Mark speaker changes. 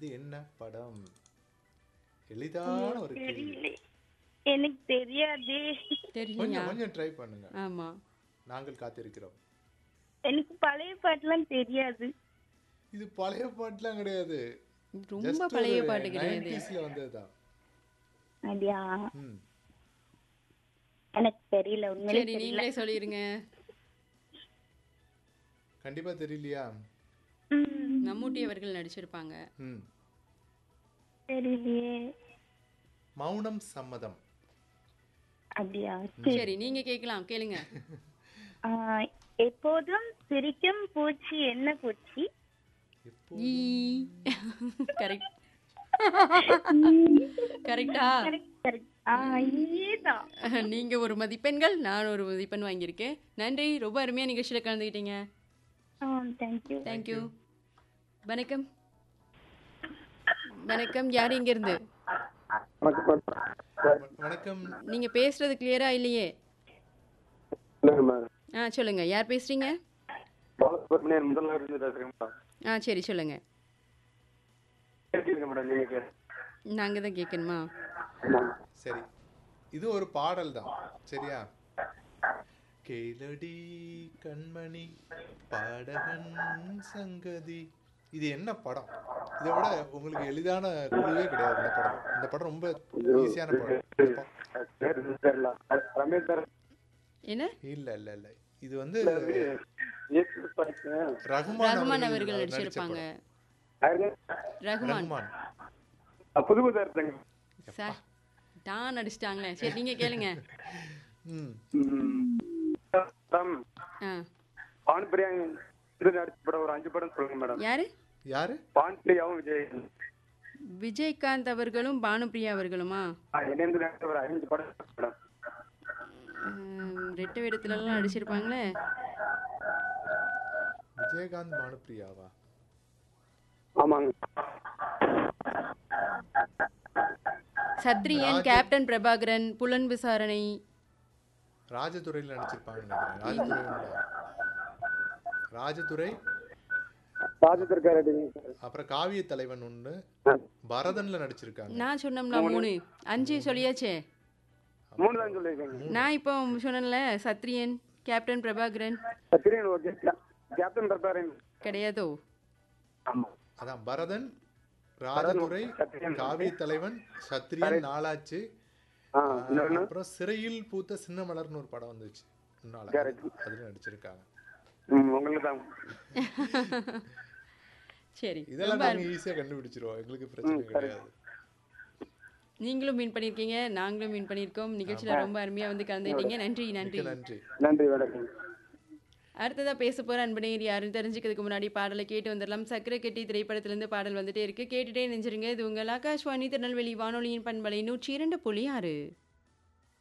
Speaker 1: இது என்ன படம் எளிதான ஒரு கேள்வி
Speaker 2: தெரியல எனக்கு தெரியாதே
Speaker 3: தெரியலையா
Speaker 1: கொஞ்சம் கொஞ்சம் ட்ரை பண்ணுங்க
Speaker 3: ஆமா
Speaker 1: நாங்கள் காத்திருக்கிறோம்
Speaker 2: எனக்கு பழைய பாட்டுலாம் தெரியாது
Speaker 1: இது பழைய பாட்டுலாம் கிடையாது
Speaker 3: ரொம்ப
Speaker 1: Just
Speaker 3: பழைய
Speaker 1: ஒரு
Speaker 3: பாட்டு கிடையாது
Speaker 1: 90s ல வந்ததுதான்
Speaker 2: அப்படியா
Speaker 1: ம்
Speaker 2: எனக்கு தெரியல உண்மையிலே
Speaker 3: சரி
Speaker 2: தெரியல
Speaker 3: நீங்களே சொல்லிருங்க
Speaker 1: கண்டிப்பா தெரியலையா
Speaker 2: ம்,
Speaker 3: மம்மூட்டி அவர்கள் நடிச்சிருப்பாங்க
Speaker 1: ம்
Speaker 2: தெரியலையே
Speaker 1: மௌனம் சம்மதம்
Speaker 2: அப்படியா
Speaker 3: சரி நீங்க கேட்கலாம் கேளுங்க
Speaker 2: ஆ, எப்போதும் சிரிக்கும் பூச்சி என்ன பூச்சி
Speaker 1: எப்போ
Speaker 3: ஈ கரெக்ட் கரெக்டா
Speaker 2: correct, correct. ஆ இதேதான்
Speaker 3: நீங்க ஒரு மதிப்பெண்கள் நான் ஒரு மதிப்பெண் வாங்கியிருக்கேன் நன்றி ரொம்ப அருமையா நிகழ்ச்சியில கலந்துக்கிட்டீங்க
Speaker 2: ஆ தேங்க்யூ
Speaker 3: தேங்க்யூ வணக்கம் வணக்கம் யார் இங்க இருந்து
Speaker 1: வணக்கம்
Speaker 3: நீங்க பேசுறது கிளியரா இல்லையே
Speaker 4: இல்லைங்க மேடம்
Speaker 3: ஆ சொல்லுங்க யார் பேசுறீங்க
Speaker 4: பாலசுப்ரமணியன் முதல்ல இருந்து பேசுறேங்க மேடம்
Speaker 3: ஆ சரி சொல்லுங்க
Speaker 4: கேட்குறீங்க மேடம் நீங்க
Speaker 3: நாங்க தான் கேட்கணுமா
Speaker 1: சரி இது ஒரு பாடல் தான் சரியா கேளடி கண்மணி பாடகன் சங்கதி இது என்ன படம் இதை விட உங்களுக்கு எளிதான குழுவே கிடையாது இந்த படம் இந்த படம் ரொம்ப ஈஸியான படம்
Speaker 4: பேர் தெரியல ரமேஷ் சார்
Speaker 3: என்ன
Speaker 1: இல்ல இல்ல இல்ல இது வந்து
Speaker 4: இயேசு படிச்சேன்
Speaker 1: ரகுமான்
Speaker 3: ரகுமான்
Speaker 1: அவர்கள்
Speaker 3: அவர்கள்
Speaker 1: நடிச்ச
Speaker 3: நடிச்சிருப்பாங்க
Speaker 1: படம்.
Speaker 3: ரகுமான்
Speaker 1: ரகுமான்
Speaker 4: புது புது இருந்தேங்க
Speaker 3: சார் தான் நடிச்சிட்டாங்களே சரி நீங்க கேளுங்க
Speaker 1: ம்
Speaker 4: மேடம்
Speaker 3: ஆ
Speaker 4: பான் பிரியாணி இது நடிச்ச படம் ஒரு அஞ்சு படம் சொல்லுங்க மேடம்
Speaker 3: யாரு
Speaker 1: யாரு
Speaker 4: பான் பிரியாவும் விஜய்
Speaker 3: விஜயகாந்த் அவர்களும் பானுபிரியா அவர்களுமா
Speaker 4: இணைந்து நடிச்ச ஒரு அஞ்சு படம் மேடம்
Speaker 3: ம், ரெட்டை வேடத்துல எல்லாம் நடிச்சிருப்பாங்களே
Speaker 1: விஜயகாந்த் பானுப்பிரியாவா
Speaker 4: ஆமாங்க
Speaker 3: சத்ரியன் கேப்டன் பிரபாகரன் புலன் விசாரணை
Speaker 1: ராஜதுரையில் நடிச்சிருப்பாங்கன்னு நினைக்கிறேன் ராஜதுரை உண்டா ராஜதுரை
Speaker 4: ராஜத்திற்கார்
Speaker 1: அப்புறம் காவிய தலைவன் ஒண்ணு பரதன்ல நடிச்சிருக்காங்க
Speaker 3: நான் சொன்னோம்ல மூணு அஞ்சு சொல்லியாச்சே
Speaker 4: மூணு தான் சொல்லியிருக்கேங்க
Speaker 3: நான் இப்போ சொன்னேன்ல சத்ரியன் கேப்டன் பிரபாகரன்
Speaker 4: சத்திரியன் ஓகே கேப்டன் பிரபாரன்
Speaker 3: கிடையாதோ
Speaker 4: ஆமா
Speaker 1: அதான் பரதன் ராஜதுரை
Speaker 4: சத்ரியன்.
Speaker 1: காவிய தலைவன் சத்ரியன் நாளாச்சு
Speaker 4: ஆ இன்னொன்னு
Speaker 1: அப்புறம் சிறையில் பூத்த சின்ன மலர்னு ஒரு படம் வந்துச்சு முன்னால
Speaker 4: Correct.
Speaker 1: அதுல நடிச்சிருக்காங்க
Speaker 4: ம், உங்களுக்கு தான்
Speaker 3: சரி
Speaker 1: இதெல்லாம் நாங்க ஈஸியா கண்டுபிடிச்சிருவோம் எங்களுக்கு பிரச்சனை கிடையாது
Speaker 3: நீங்களும் மீன் பண்ணியிருக்கீங்க நாங்களும் மீன் பண்ணியிருக்கோம் நிகழ்ச்சியில ரொம்ப அருமையா வந்து கலந்துக்கிட்டீங்க நன்றி நன்றி
Speaker 1: மிக்க நன்றி
Speaker 4: நன்றி வணக்கம்
Speaker 3: அடுத்ததா பேச போற அன்பனேர் யாருன்னு தெரிஞ்சுக்கிறதுக்கு முன்னாடி பாடலை கேட்டு வந்துடலாம் சக்கரை கெட்டி திரைப்படத்திலிருந்து பாடல் வந்துட்டே இருக்கு கேட்டுட்டே நெஞ்சிருங்க இது உங்கள் ஆகாஷ்வாணி திருநெல்வேலி வானொலியின் பண்பலை நூற்றி இரண்டு புள்ளி ஆறு